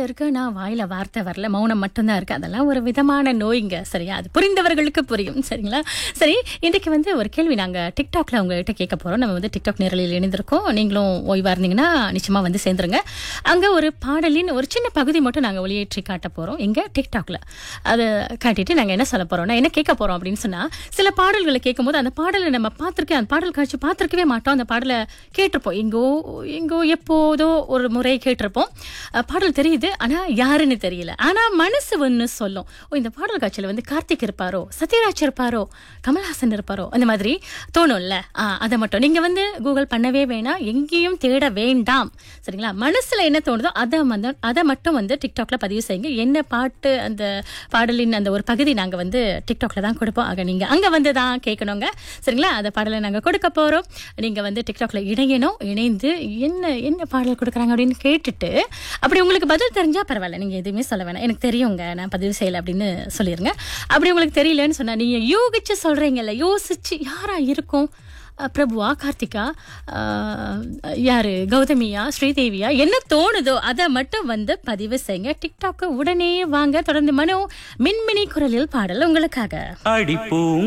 இருக்கு நான் வாயில வார்த்தை வரல மௌனம் மட்டும்தான் இருக்கு அதெல்லாம் ஒரு விதமான நோய்ங்க சரியா அது புரிந்தவர்களுக்கு புரியும் சரிங்களா சரி இன்றைக்கு வந்து ஒரு கேள்வி நாங்க டிக்டாக்ல உங்ககிட்ட கேட்க போறோம் நம்ம வந்து டிக்டாக் நேரலையில் இணைந்திருக்கோம் நீங்களும் ஓய்வா இருந்தீங்கன்னா நிச்சயமா வந்து சேர்ந்துருங்க அங்க ஒரு பாடலின் ஒரு சின்ன பகுதி மட்டும் நாங்க ஒளியேற்றி காட்ட போறோம் இங்க டிக்டாக்ல அதை காட்டிட்டு நாங்க என்ன சொல்ல போறோம்னா என்ன கேட்க போறோம் அப்படின்னு சொன்னா சில பாடல்களை கேட்கும்போது அந்த பாடலை நம்ம பார்த்திருக்கேன் அந்த பாடல் காட்சி பார்த்திருக்கவே மாட்டோம் அந்த பாடலை கேட்டிருப்போம் எங்கோ எங்கோ எப்போதோ ஒரு முறை கேட்டிருப்போம் அஹ் பாடல் தெரியுது ஆனா யாருன்னு தெரியல ஆனா மனசு ஒன்று சொல்லும் ஓ இந்த பாடல் காட்சியில வந்து கார்த்திக் இருப்பாரோ சத்யராஜ் இருப்பாரோ கமல்ஹாசன் இருப்பாரோ அந்த மாதிரி தோணும்ல ஆஹ் அதை மட்டும் நீங்க வந்து கூகுள் பண்ணவே வேணாம் எங்கேயும் தேட வேண்டாம் சரிங்களா மனசுல என்ன தோணுதோ அதை வந்து அதை மட்டும் வந்து டிக்டாக்ல பதிவு செய்யுங்க என்ன பாட்டு அந்த பாடலின் அந்த ஒரு பகுதி நாங்க வந்து டிக்டாக்ல தான் கொடுப்போம் ஆக நீங்க அங்க வந்து தான் கேட்கணுங்க சரிங்களா அந்த பாடலை நாங்க கொடுக்க போறோம் நீங்க வந்து டிக்டாக்ல இணையணும் இணைந்து என்ன என்ன பாடல் கொடுக்குறாங்க அப்படின்னு கேட்டுட்டு அப்படி உங்களுக்கு பதில் தெரிஞ்சா பரவாயில்ல நீங்க எதுவுமே சொல்ல வேணாம் எனக்கு தெரியுங்க நான் பதிவு செய்யல அப்படின்னு சொல்லிருங்க அப்படி உங்களுக்கு தெரியலன்னு சொன்னா நீங்க யூகிச்சு சொல்றீங்கல்ல யோசிச்சு யாரா இருக்கும் அஹ் பிரபுவா கார்த்திகா அஹ் யாரு கௌதமியா ஸ்ரீதேவியா என்ன தோணுதோ அதை மட்டும் வந்து பதிவு செய்யுங்க டிக்டாக்கு உடனே வாங்க தொடர்ந்து மனோ மின்மினி குரலில் பாடல் உங்களுக்காக அடிப்பூ